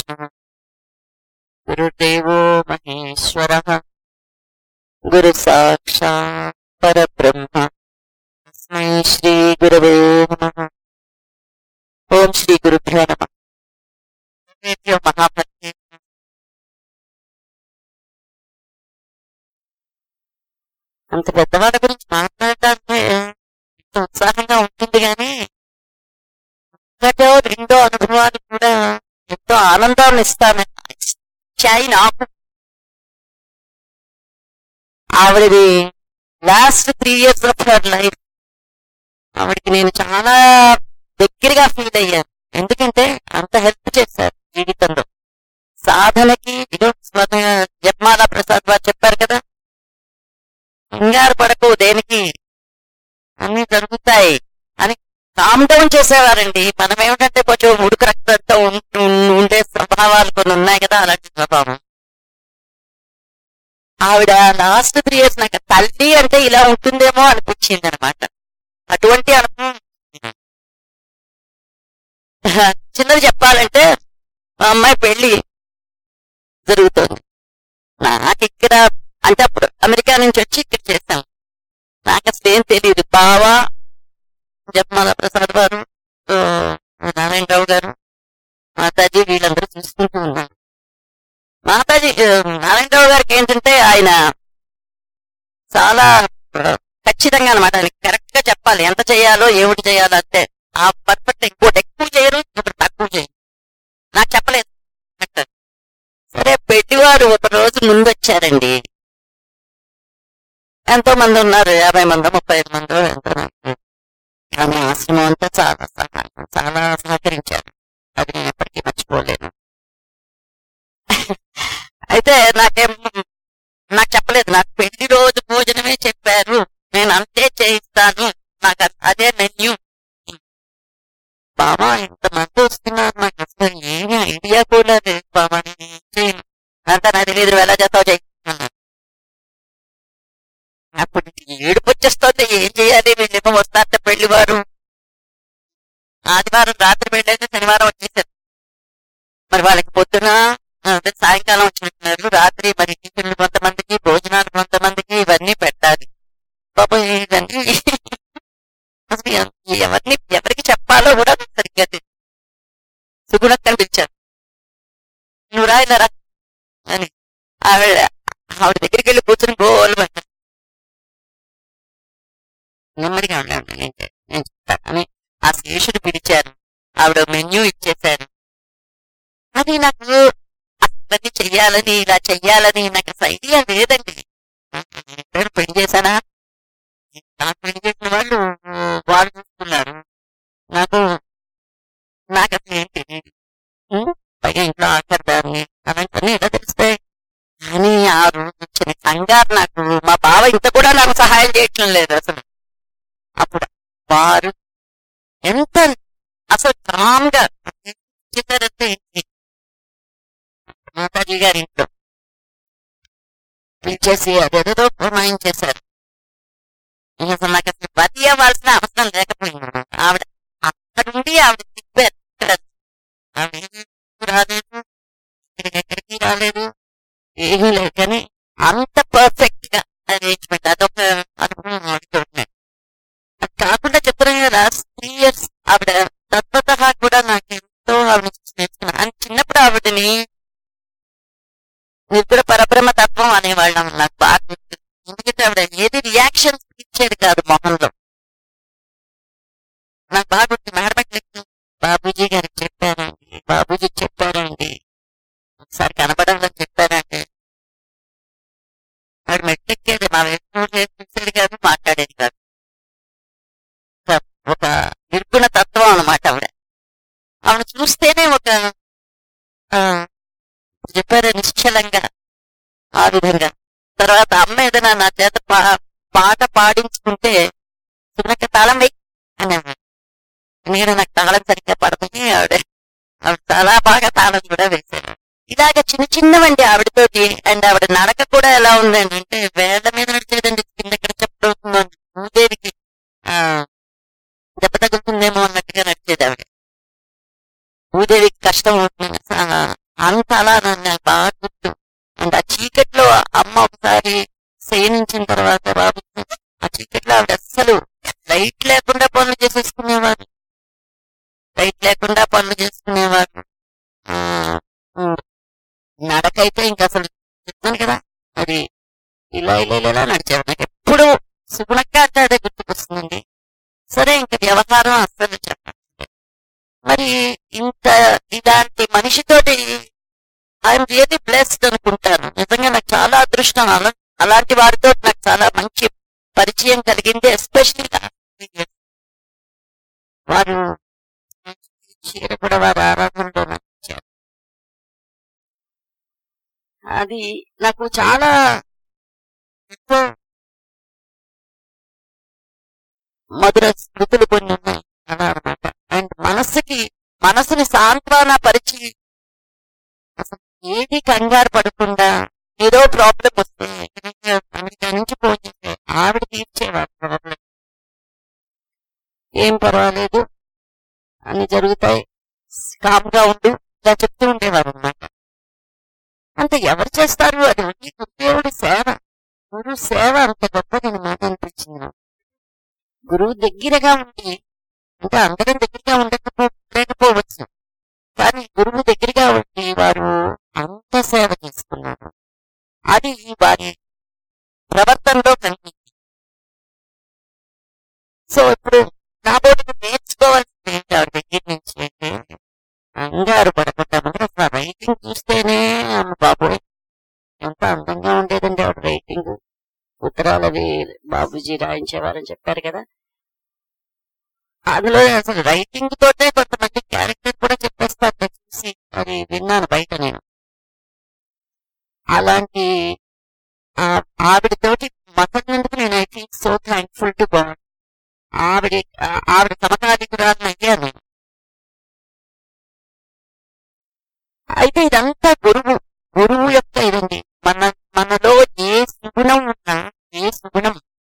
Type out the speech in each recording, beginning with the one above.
విష్ణు గురుదేవో మహేశ్వర గురు సాక్షాత్ పరబ్రహ్మ తస్మై శ్రీ గురవే నమః ఓం శ్రీ గురుభ్యో నమ గురుభ్యో మహాభక్తి అంత పెద్దవాళ్ళ గురించి మాట్లాడటానికి ఎంతో ఉత్సాహంగా ఉంటుంది కానీ ఒకటో రెండో అనుభవాలు కూడా ఎంతో ఆనందాన్ని ఇస్తాను ఇచ్చాయి నాకు ఆవిడది last three years of her life ఆవిడకి నేను చాలా దగ్గరగా ఫీల్ అయ్యాను ఎందుకంటే అంత హెల్ప్ చేశారు జీవితంలో సాధనకి ఇదో స్వత జపమాల ప్రసాద్ వారు చెప్పారు కదా కంగారు పడకు దేనికి అన్ని జరుగుతాయి అని కామ్ డౌన్ చేసేవారండి మనం ఏమిటంటే కొంచెం ఉడుకు రక్తంతో ఉం- ఉం- ఉండే స్వభావాలు కొన్ని ఉన్నాయి కదా అలాంటి స్వభావం ఆవిడ లాస్ట్ త్రీ ఇయర్స్ నాకు తల్లి అంటే ఇలా ఉంటుందేమో అనిపించింది అనమాట అటువంటి అనుభవం చిన్నది చెప్పాలంటే మా అమ్మాయి పెళ్లి జరుగుతోంది నాకు ఇక్కడ అంటే అప్పుడు అమెరికా నుంచి వచ్చి ఇక్కడ చేశాం నాకు అసలు ఏం తెలియదు బావా జపమాల ప్రసాద్ గారు ఆ, నారాయణరావు గారు మాతాజీ వీళ్ళందరూ చూసుకుంటూ ఉన్నారు మాతాజీ ఆ, నారాయణరావు గారికి ఏంటంటే ఆయన చాలా ఆ, ఖచ్చితంగా అనమాట ఆయన కరెక్ట్ గా చెప్పాలి ఎంత చేయాలో ఏమిటి చేయాలో అంతే ఆ పర్ఫెక్ట్ ఇంకోటి ఎక్కువ చేయరు ఇంకోటి తక్కువ చేయరు నాకు చెప్పలేదు కరెక్ట్. సరే పెట్టివారు ఒక రోజు ముందు వచ్చారండి ఎంతో మంది ఉన్నారు యాభై మందో ముప్పై ఐదు మందో ఎంతో నాకు ఆమె ఆశ్రమం అంతా చాలా సహాయం చాలా సహకరించారు అది నేను ఎప్పటికీ మర్చిపోలేను అయితే నాకేం నాకు చెప్పలేదు నాకు పెళ్లి రోజు భోజనమే చెప్పారు నేను అంతే చేయిస్తాను నాకు అ- అదే మెన్యూ బాబా ఇంతమంది వస్తున్నారు నాకు అసలు ఏమీ ఐడియా కూడా లేదు బాబా నేను ఏం చేయను అంతా నాకు తెలియదు నువ్వు ఎలా చేస్తావు చెయ్యి అన్నారు. అప్పుడు ఏడుపు వచ్చేస్తుంది ఏం చేయాలి వీళ్ళేమో వస్తారంటే పెళ్లి వారు ఆదివారం రాత్రి పెళ్ళైతే శనివారం వచ్చేసారు మరి వాళ్ళకి పొద్దున ఆ, అదే సాయంకాలం వచ్చినట్టున్నారు రాత్రి మరి టిఫిన్లు కొంతమందికి భోజనాలు కొంతమందికి ఇవన్నీ పెట్టాలి పాపం ఇవన్నీ అసలు ఎవ- ఎవరిని ఎవరికి చెప్పాలో కూడా నాకు సరిగ్గా తెలియదు సుగుణక్కని పిలిచారు నువ్వు రా ఇలా రా అని ఆవిడ ఆవిడ దగ్గరికి వెళ్ళి కూర్చొని గోలు పడ్డారు నెమ్మదిగా ఉండండి నేను చె- నేను చెప్తాను అని ఆ శేషుడు పిలిచారు ఆవిడ మెన్యూ ఇచ్చేశారు అది నాకు అసలు చెయ్యాలని ఇలా చెయ్యాలని నాకు అసలు ఐడియా లేదండి నేను ఎప్పుడైనా పెళ్లి చేశానా నాకు పెళ్లి చేసిన వాళ్ళు వాళ్ళు చూస్తున్నారు నాకు నాకు అసలు ఏం తెలియదు ఉం? పైగా ఇంట్లో ఆఖరిదాన్ని అలాంటివన్నీ ఎలా తెలుస్తాయి కానీ ఆ రోజు వచ్చిన కంగారు నాకు మా బావ ఇంత కూడా నాకు సహాయం చేయటం లేదు అసలు అప్పుడు వారు ఎంత అసలు కామ్ గా చేశారంటే ఏంటి? మాతాజీ గారి ఇంట్లో పిలిచేసి అదేదో పురమాయించేశారు ఇక అసలు నాకు అసలు బతి అవ్వాల్సిన అవసరం లేకపోయింది ఆవిడ అక్కడ నుండి ఆవిడ తిప్పారు ఇక్కడ ఆవిడ ఏమీ రాలేదు ఇక్కడికి ఎక్కడికి రాలేదు ఏమీ లేదు కానీ అంత పర్ఫెక్ట్ గా అరేంజ్మెంట్ అదొక అనుభవం ఆవిడతో ఉన్నాయి అది కాకుండా చెప్తున్నాను కదా త్రీ ఇయర్స్ ఆవిడ తత్వత కూడా నాకు ఎంతో ఆవిడ చూసి నేర్చుకున్నాను అని చిన్నప్పుడు ఆవిడని నిద్ర పరబ్రహ్మ తత్వం అనేవాళ్ళం నాకు బాగా గుర్తు ఎందుకంటే ఆవిడ ఏది రియాక్షన్స్ ఇచ్చేది కాదు మొహంలో నాకు బాగా గుర్తు మేడమెట్లకి బాబూజీ గారికి చెప్పారండి బాబూజీ చెప్పారండి ఒకసారి కనపడంలో చెప్పారంటే వాడు మెట్టెక్కేది మా వేసుకుని చూసేది కాదు మాట్లాడేది కాదు ఒక- ఒక నిర్గుణ తత్వం అన్నమాట ఆవిడ ఆవిడ చూస్తేనే ఒక ఆ, చెప్పారు నిశ్చలంగా ఆ విధంగా తర్వాత అమ్మ ఏదైనా నా చేత పా- పాట పాడించుకుంటే చిన్నక్క తాళం వెయ్యి అనేవాడు నేను నాకు తాళం సరిగ్గా పడుతుంది ఆవిడ ఆవిడ చాలా బాగా తాళం కూడా వేశారు ఇలాగ చిన్న చిన్నవండి ఆవిడతోటి అండ్ ఆవిడ నడక కూడా ఎలా ఉందండి అంటే వేళ్ల మీద నడిచేదండి కింద ఎక్కడ చెప్పవుతుందండి భూదేవికి ఆ దెబ్బ తగులుతుందేమో అన్నట్టుగా నడిచేది ఆవిడ భూదేవికి కష్టం అవుతుంది ఆ- అంత అలా నన్ను నాకు బాగా గుర్తు అండ్ ఆ చీకట్లో అమ్మ ఒకసారి శయనించిన తర్వాత బాబు ఆ చీకట్లో ఆవిడ అస్సలు లైట్ లేకుండా పనులు చేసేసుకునేవారు లైట్ లేకుండా పనులు చేసుకునేవారు ఆ, ఉమ్, నడకైతే ఇంకా అసలు చెప్తాను కదా అది ఇలా ఇలా ఇలా ఇలా నడిచేవారు నాకు ఎప్పుడు సుగుణక్క అంటే అదే గుర్తుకొస్తుందండి సరే ఇంకా వ్యవహారం అస్సలు చెప్పండి మరి ఇంత ఇలాంటి మనిషితోటి ఐఎమ్ రియలీ బ్లెస్డ్ అనుకుంటాను నిజంగా నాకు చాలా అదృష్టం అలా అలాంటి వారితో నాకు చాలా మంచి పరిచయం కలిగింది ఎస్పెషల్లీ వారు చీర కూడా వారి ఆరాధనలో నాకు ఇచ్చారు అది నాకు చాలా ఎంతో మధుర స్మృతులు కొన్ని ఉన్నాయి అలా అనమాట అండ్ మనసుకి మనసుని సాంత్వన పరిచి అసలు ఏది కంగారు పడకుండా ఏదో ప్రాబ్లం వస్తే ఎక్కడైనా అమెరికా నుంచి ఫోన్ చేస్తే ఆవిడ తీర్చేవారు ప్రాబ్లం ఏం పర్వాలేదు అన్ని జరుగుతాయి కామ్గా ఉండు ఇలా చెప్తూ ఉండేవారు అన్నమాట అంటే ఎవరు చేస్తారు అది ఓన్లీ గురుదేవుడి సేవ గురు సేవ అంత గొప్పది మాట అనిపించింది నాకు గురువు దగ్గరగా ఉండి అంటే అందరం దగ్గరగా ఉండకపో లేకపోవచ్చు కానీ గురువు దగ్గరగా ఉండి వారు అంత సేవ చేసుకున్నారు అది వారి ప్రవర్తనలో కనిపించింది సో ఇప్పుడు నా బోటికి నేర్చుకోవాల్సింది ఏంటి ఆవిడ దగ్గర నుంచి అంటే అంగారు పడకుండా మరి అసలు రైటింగ్ చూస్తేనే అమ్మ బాబోయ్ ఎంత అందంగా ఉండేదండి ఆవిడ రైటింగ్ ఉత్తరాలు అవి బాబుజీ రాయించేవారని చెప్పారు కదా అందులో అసలు రైటింగ్ తోటే కొంతమంది క్యారెక్టర్ కూడా చెప్పేస్తారు నేను చూసి అది విన్నాను బయట నేను అలాంటి ఆ- ఆవిడతోటి మసలినందుకు నేను I feel so thankful to God ఆవిడ ఆ- ఆవిడ సమకాలికురాలను అయ్యాను నేను అయితే ఇదంతా గురువు గురువు యొక్క ఇదండి మన మనలో ఏ సుగుణం ఉన్నా ఏ సుగుణం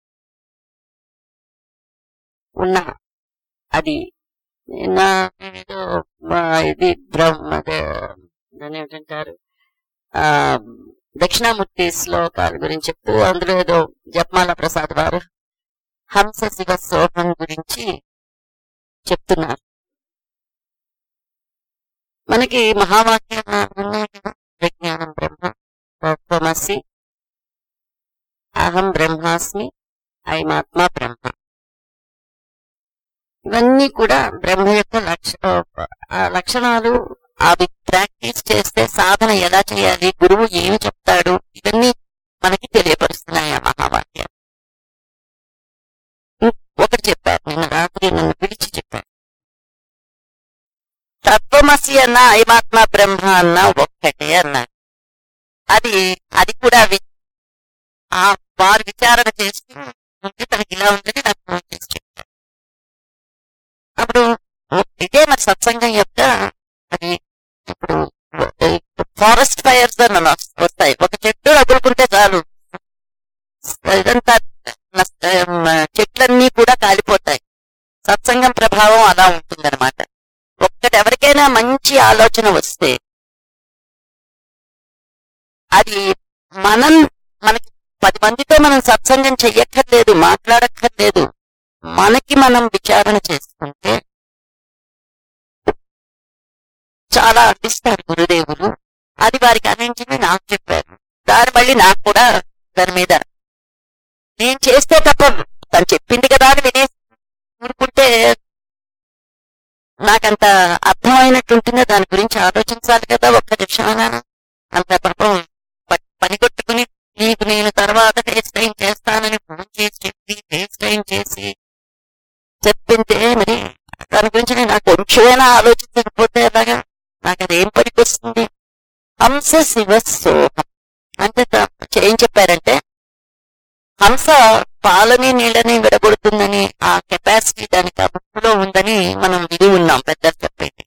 ఉన్నా అది నా ఏదో మా ఇది బ్రహ్మ అదే దాన్ని ఏమిటంటారు ఆ దక్షిణామూర్తి శ్లోకాల గురించి చెప్తూ అందులో ఏదో జపమాల ప్రసాద్ వారు హంస శివ సోహం గురించి చెప్తున్నారు మనకి మహావాక్యాలు ఉన్నాయి కదా విజ్ఞానం బ్రహ్మ తత్వమసి అహం బ్రహ్మాస్మి ఐమాత్మ బ్రహ్మ ఇవన్నీ కూడా బ్రహ్మ యొక్క లక్ష ఆ లక్షణాలు అవి ప్రాక్టీస్ చేస్తే సాధన ఎలా చేయాలి గురువు ఏమి చెప్తాడు ఇవన్నీ మనకి తెలియపరుస్తున్నాయి ఆ మహావాక్యాలు ఇం- ఒకటి చెప్పారు నిన్న రాత్రి నన్ను పిలిచి చెప్పారు తత్వమసి అన్న ఐమాత్మ బ్రహ్మ అన్న ఒక్కటే అన్నారు అది అది కూడా వి- ఆ వారు విచారణ చేస్తూ ఉంటే తనకి ఇలా ఉందని నాకు ఫోన్ చేసి చెప్పారు అప్పుడు ఇదే మరి సత్సంగం యొక్క అది ఇప్పుడు ఫారెస్ట్ ఫైర్స్ అని వస్- వస్తాయి ఒక చెట్టు రగులుకుంటే చాలు ఇదంతా నష్ట- మ, చెట్లన్నీ కూడా కాలిపోతాయి సత్సంగం ప్రభావం అలా ఉంటుందన్నమాట ఒక్కటి ఎవరికైనా మంచి ఆలోచన వస్తే అది మనం మనకి పది మందితో మనం సత్సంగం చెయ్యక్కర్లేదు మాట్లాడక్కర్లేదు మనకి మనం విచారణ చేసుకుంటే చాలా అందిస్తారు గురుదేవులు అది వారికి అందించింది నాకు చెప్పారు దాని మళ్ళీ నాకు కూడా దాని మీద నేను చేస్తే తప్ప తను చెప్పింది కదా అని వినేసి ఊరుకుంటే నాకంత అర్థమైనట్టుంటుందో దాని గురించి ఆలోచించాలి కదా ఒక్క నిమిషమైనా అంత పాపం ప- పని కొట్టుకుని నీకు నేను తర్వాత ఫేస్ టైం చేస్తానని ఫోన్ చేసి చెప్పి ఫేస్ టైం చేసి చెప్పింటే మరి దాని గురించి నేను నాకు కొంచెమైనా ఆలోచించకపోతే ఎలాగా నాకు అదేం పనికి వస్తుంది హంస శివ సోహం అంటే త- ఏం చెప్పారంటే హంస పాలని నీళ్ళని విడగొడుతుందని ఆ కెపాసిటీ దానికి ఆ బుక్కులో ఉందని మనం విని ఉన్నాం పెద్దలు చెప్పేది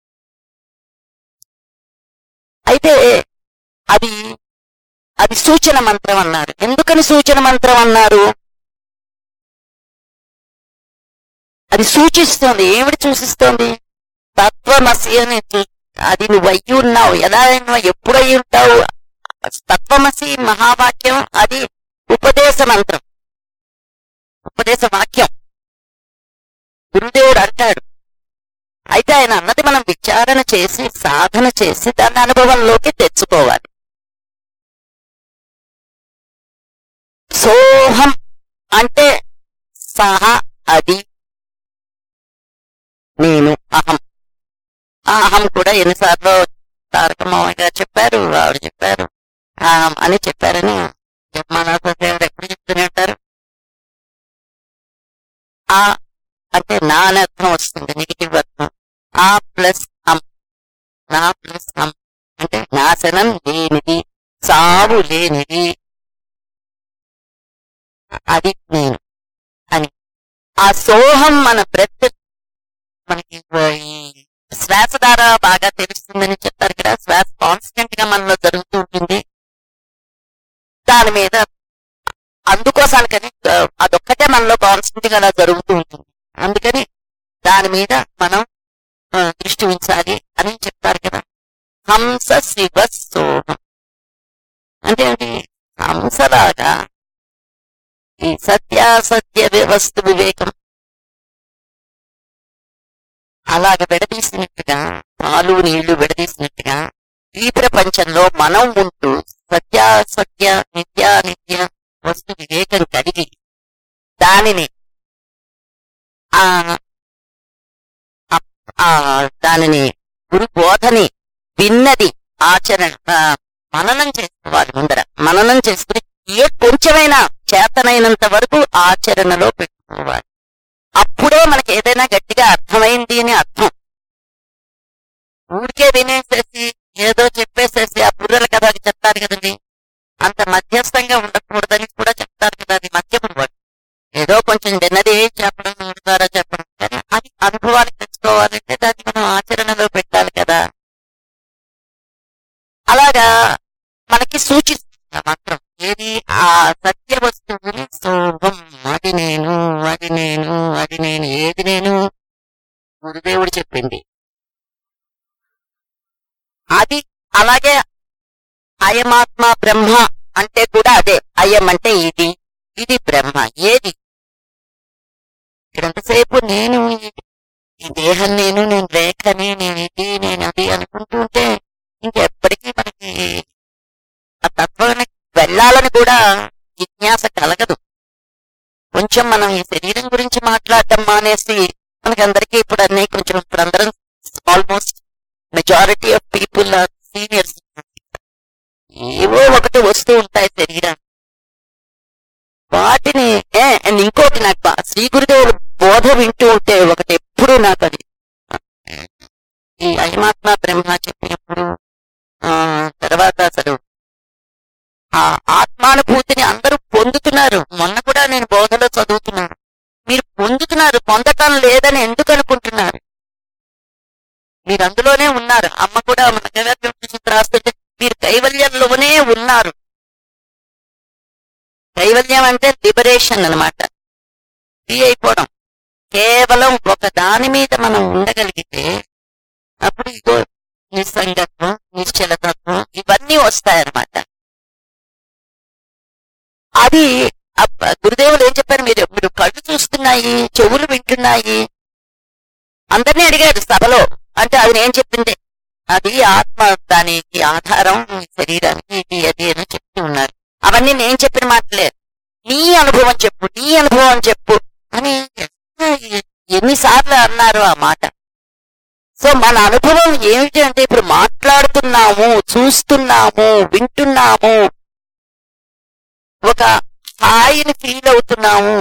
అయితే అది అది సూచన మంత్రం అన్నారు ఎందుకని సూచన మంత్రం అన్నారు అది సూచిస్తోంది ఏమిటి సూచిస్తోంది తత్వమసి అని చూ- అది నువ్వు అయ్యి ఉన్నావు ఎలా అయినా ఎప్పుడు అయి ఉంటావు తత్వమసి మహావాక్యం అది ఉపదేశ మంత్రం ఉపదేశ వాక్యం గురుదేవుడు అంటాడు అయితే ఆయన అన్నది మనం విచారణ చేసి సాధన చేసి దాన్ని అనుభవంలోకి తెచ్చుకోవాలి సోహం అంటే సహ అది నేను అహం ఆ అహం కూడా ఎన్నిసార్లు తారక మామయ్య గారు చెప్పారు ఆవిడ చెప్పారు అహం అని చెప్పారని జపమానాథ దేవుడు ఎప్పుడు చెప్తూనే ఉంటారు ఆ అంటే నా అనే అర్థం వస్తుంది నెగిటివ్ అర్థం ఆ ప్లస్ అమ్ నా ప్లస్ అమ్ అంటే నాశనం లేనిది సావు లేనిది అది నేను అని ఆ సోహం మన బ్రెత్ మనకి ఈ శ్వాస ద్వారా బాగా తెలుస్తుందని చెప్తారు కదా శ్వాస కాన్స్టెంట్ గా మనలో జరుగుతూ ఉంటుంది దాని మీద అందుకోసానికని ఆ, అదొక్కటే మనలో కాన్స్టెంట్ గా అలా జరుగుతూ ఉంటుంది అందుకని దాని మీద మనం ఆ, దృష్టి ఉంచాలి అని చెప్తారు కదా హంస శివ సోహం అంటే ఏంటి హంసలాగా ఈ సత్యాసత్య వ్యవస్థ వివేకం అలాగ విడదీసినట్టుగా పాలు నీళ్లు విడదీసినట్టుగా ఈ ప్రపంచంలో మనం ఉంటూ సత్యాసత్య నిత్యానిత్య వస్తు వివేకం కలిగి దానిని ఆ ఆ- ఆ దానిని గురు బోధని విన్నది ఆచరణ ఆ, మననం చేసుకోవాలి ముందర మననం చేసుకుని ఏ కొంచెమైనా చేతనైనంత వరకు ఆచరణలో పెట్టుకోవాలి అప్పుడే మనకి ఏదైనా గట్టిగా అర్థమైంది అని అర్థం ఊరికే వినేసేసి ఏదో చెప్పేసేసి ఆ బుర్రల కథ అది చెప్తారు కదండి అంత మధ్యస్థంగా ఉండకూడదని కూడా చెప్తారు కదా అది మధ్యపుడు వాడు ఏదో కొంచెం విన్నది చెప్పడం నోటి ద్వారా చెప్పడం కానీ అది అనుభవానికి తెచ్చుకోవాలంటే దాన్ని మనం ఆచరణలో పెట్టాలి కదా అలాగా మనకి సూచిస్తుంది ఆ మంత్రం ఏది ఆ సత్య వస్తువుని సోహం అది నేను అది నేను అది నేను ఏది నేను గురుదేవుడు చెప్పింది అది అలాగే అయమాత్మ బ్రహ్మ అంటే కూడా అదే అయం అంటే ఇది ఇది బ్రహ్మ ఏది ఇక్కడంతసేపు నేను ఈ- ఈ దేహం నేను నేను రేఖని నేను ఇది నేను అది అనుకుంటూ ఉంటే ఇంకెప్పటికీ మనకి ఆ తత్వానికి వెళ్ళాలని కూడా జిజ్ఞాస కలగదు కొంచెం మనం ఈ శరీరం గురించి మాట్లాడటం మానేసి మనకందరికీ ఇప్పుడు అన్ని కొంచెం ఇప్పుడు అందరం almost majority of people are seniors ఏవో ఒకటి వస్తూ ఉంటాయి శరీరం వాటిని ఏ, and ఇంకోటి నాకు బా- శ్రీ గురుదేవుడు బోధ వింటూ ఉంటే ఒకటి ఎప్పుడు నాకు అది ఈ అయమాత్మ బ్రహ్మ చెప్పినప్పుడు ఆ తర్వాత అసలు ఆ ఆత్మానుభూతిని అందరూ పొందుతున్నారు మొన్న కూడా నేను బోధలో చదువుతున్నాను మీరు పొందుతున్నారు పొందటం లేదని ఎందుకు అనుకుంటున్నారు మీరు అందులోనే ఉన్నారు అమ్మ కూడా మన గవర్నమెంట్ రాస్తుంటే మీరు కైవల్యంలోనే ఉన్నారు కైవల్యం అంటే లిబరేషన్ అన్నమాట ఫ్రీ అయిపోవడం కేవలం ఒక దాని మీద మనం ఉండగలిగితే అప్పుడు ఇగో నిస్సంగత్వం నిశ్చలతత్వం ఇవన్నీ వస్తాయన్నమాట అది అప్ప- గురుదేవులు ఏం చెప్పారు మీరు మీరు కళ్ళు చూస్తున్నాయి చెవులు వింటున్నాయి అందరినీ అడిగారు సభలో అంటే అది నేను చెప్పిందే అది ఆత్మ దానికి ఆధారం ఈ శరీరానికి ఇది అది అని చెప్తూ ఉన్నారు అవన్నీ నేను చెప్పిన మాటలే నీ అనుభవం చెప్పు నీ అనుభవం చెప్పు అని ఎంత- ఎన్నిసార్లు అన్నారు ఆ మాట సో మన అనుభవం ఏమిటి అంటే ఇప్పుడు మాట్లాడుతున్నాము చూస్తున్నాము వింటున్నాము ఒక హాయిని ఫీల్ అవుతున్నాము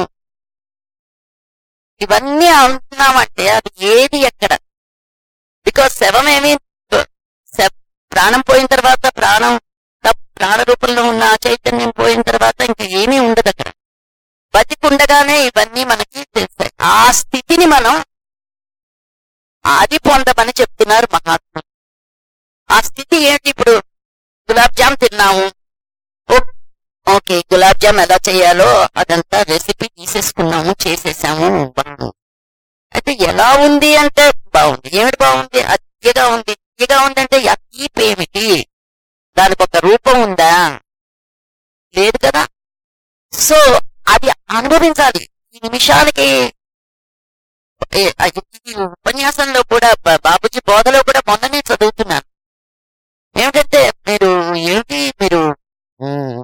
ఇవన్నీ అంటున్నామంటే అది ఏది ఎక్కడ బికాస్ శవం ఏమి శ- ప్రాణం పోయిన తర్వాత ప్రాణం త- ప్రాణ రూపంలో ఉన్న ఆ చైతన్యం పోయిన తర్వాత ఇంకా ఏమీ ఉండదు అక్కడ బతికుండగానే ఇవన్నీ మనకి తెలుస్తాయి ఆ స్థితిని మనం ఆది పొందమని చెప్తున్నారు మహాత్ములు ఆ స్థితి ఏంటి ఇప్పుడు గులాబ్ జామ్ తిన్నాము ఓ- ఓకే గులాబ్ జామ్ ఎలా చేయాలో అదంతా రెసిపీ తీసేసుకున్నాము చేసేసాము బాగుంది అయితే ఎలా ఉంది అంటే బాగుంది ఏమిటి బాగుంది అతిగా ఉంది తీయగా ఉందంటే ఆ తీపి ఏమిటి దానికి ఒక రూపం ఉందా లేదు కదా సో అది అనుభవించాలి ఈ నిమిషానికి ఏ- ఆ ఈ ఉపన్యాసంలో కూడా బ- బాబుజీ బోధలో కూడా మొన్ననే చదువుతున్నాను ఏమిటంటే మీరు ఏమిటి మీరు ఉమ్,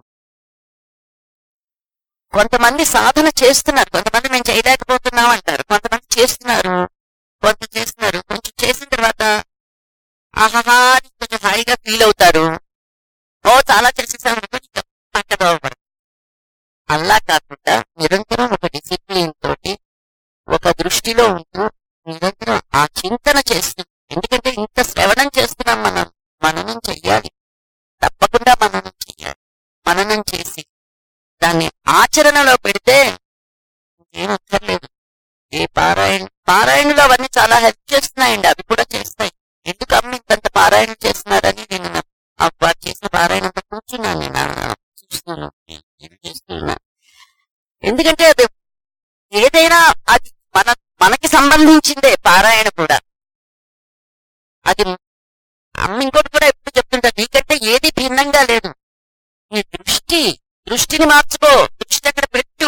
కొంతమంది సాధన చేస్తున్నారు కొంతమంది మేము చేయలేకపోతున్నాం అంటారు కొంతమంది చేస్తున్నారు కొంత చేస్తున్నారు కొంచెం చేసిన తర్వాత ఆహాహా అని కొంచెం హాయిగా ఫీల్ అవుతారు ఓ చాలా చేసేసాం అనుకో ఇంకా పక్కదోవపడదు అలా కాకుండా నిరంతరం ఒక డిసిప్లిన్ తోటి ఒక దృష్టిలో ఉంటూ నిరంతరం ఆ చింతన చేస్తూ ఎందుకంటే ఇంత శ్రవణం చేస్తున్నాం మనం మననం చెయ్యాలి తప్పకుండా మననం చెయ్యాలి మననం చేసి దాన్ని ఆచరణలో పెడితే ఏం అక్కర్లేదు ఏ పారాయణ పారాయణలో అవన్నీ చాలా హెల్ప్ చేస్తున్నాయండి అవి కూడా చేస్తాయి ఎందుకు అమ్మ ఇంతంత పారాయణ చేస్తున్నారని నేను నా- ఆ వారు చేసిన పారాయణ అంతా కూర్చున్నాను నేను ఆ- చూస్తున్నాను ఇది చేస్తున్నా ఎందుకంటే అది ఏదైనా అది మన మనకి సంబంధించిందే పారాయణ కూడా అది అమ్మ ఇంకోటి కూడా ఎప్పుడు చెప్తుంటా నీకంటే ఏది భిన్నంగా లేదు నీ దృష్టి దృష్టిని మార్చుకో దృష్టి అక్కడ పెట్టు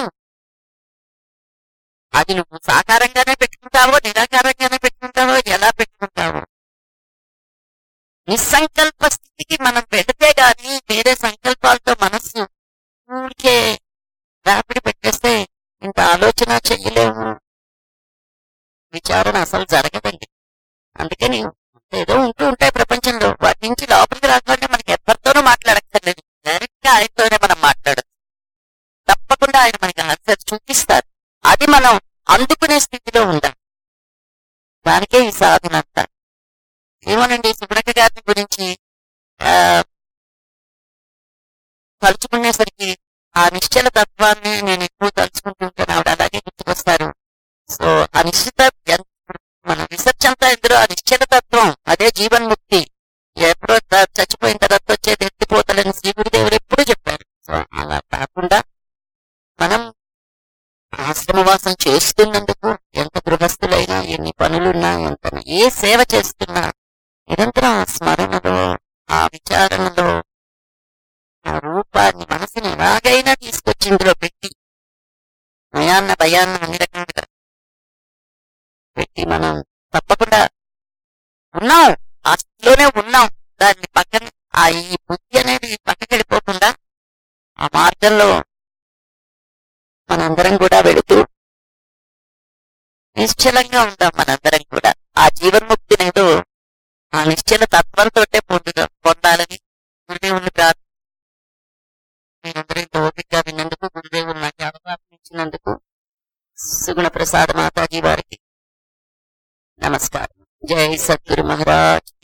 అది నువ్వు సాకారంగానే పెట్టుకుంటావో నిరాకారంగానే పెట్టుకుంటావో ఎలా పెట్టుకుంటావో నిస్సంకల్ప స్థితికి మనం పెడితే గాని వేరే సంకల్పాలతో మనస్సు ఊరికే రాపిడి పెట్టేస్తే ఇంత ఆలోచన చెయ్యలేము విచారణ అసలు జరగదండి అందుకని ఏదో ఉంటూ ఉంటాయి ప్రపంచంలో వాటి నుంచి లోపలికి రాకుండా మనకి ఎవరితోనూ మాట్లాడక్కర్లేదు డైరెక్ట్ గా ఆయనతోనే మనం మాట్లాడచ్చు తప్పకుండా ఆయన మనకి ఆన్సర్ చూపిస్తారు అది మనం అందుకునే స్థితిలో ఉండాలి దానికే ఈ సాధన అంతా ఏమోనండి సుబ్రక గారి గురించి ఆ తలుచుకునేసరికి ఆ నిశ్చల తత్వాన్ని నేను ఎక్కువ తలుచుకుంటూ ఉంటాను ఆవిడ అలాగే గుర్తుకొస్తారు సో ఆ నిశ్చిత ఎంత- మన రీసెర్చ్ అంతా ఇందులో ఆ నిశ్చల తత్వం అదే జీవన్ముక్తి ఎప్పుడో త- చచ్చిపోయిన తర్వాత వచ్చేది ఎత్తిపోతలని శ్రీ గురుదేవులు ఎప్పుడు చెప్పారు సో అలా కాకుండా మనం ఆశ్రమవాసం చేస్తున్నందుకు ఎంత గృహస్థులైనా ఎన్ని పనులున్నా ఎంత ఏ సేవ చేస్తున్నా నిరంతరం ఆ స్మరణలో ఆ విచారణలో ఆ రూపాన్ని మనసుని ఎలాగైనా తీసుకొచ్చి ఇందులో పెట్టి భయాన్న భయాన్న అన్ని రకాలుగా పెట్టి మనం తప్పకుండా ఉన్నాం ఆ స్థితిలోనే ఉన్నాం దాన్ని పక్కన ఆ ఈ బుద్ధి అనేది పక్కకి వెళ్ళిపోకుండా ఆ మార్గంలో మనందరం కూడా వెళుతూ నిశ్చలంగా ఉంటాం మనందరం కూడా ఆ జీవన్ముక్తిని ఏదో ఆ నిశ్చల తత్వంతో పొందుగా పొందాలని గురుదేవుని ప్రార్థన మీరందరూ ఇంత ఓపికగా విన్నందుకు గురుదేవులు నాకు అవకాశం ఇచ్చినందుకు సుగుణ ప్రసాద్ మాతాజీ వారికి నమస్కారం జై సద్గురు మహారాజ్